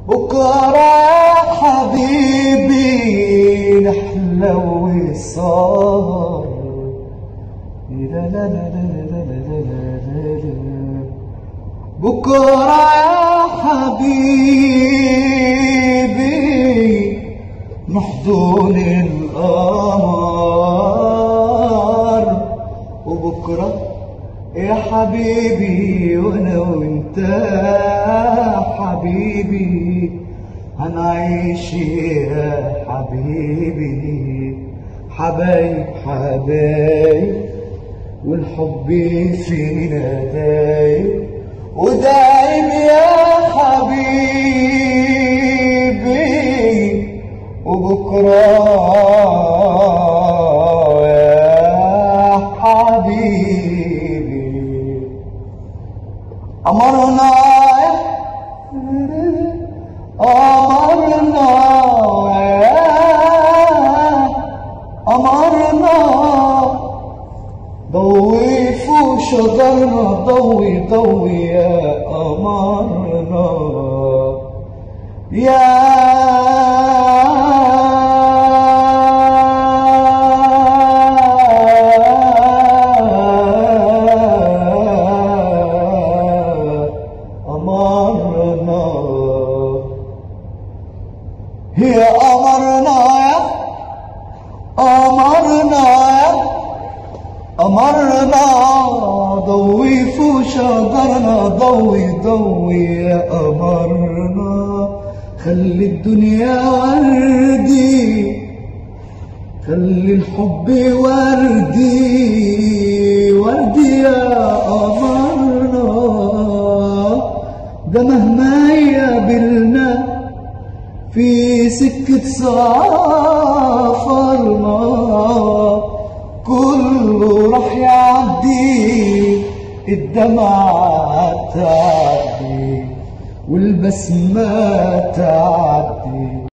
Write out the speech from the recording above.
بكرة يا حبيبي نحلى وصار لا لا لا لا لا لا لا لا لا بكرة يا حبيبي محضون القمر وبكرة يا حبيبي وانا وانت حبيبي هنعيش يا حبيبي حبايب حبايب والحب فينا دايب ودايم يا حبيبي وبكرة يا حبيبي أمرنا أمرنا أمرنا ضوي فوق شجرنا ضوي ضوي يا قمرنا يا قمرنا هي قمرنا يا قمرنا يا أمرنا ضوي فوق شجرنا ضوي ضوي يا أمرنا خلي الدنيا وردي خلي الحب وردي وردي يا أمرنا ده مهما يقابلنا في سكة سفرنا كله راح يعدي الدمعة تعدي والبسمة تعدي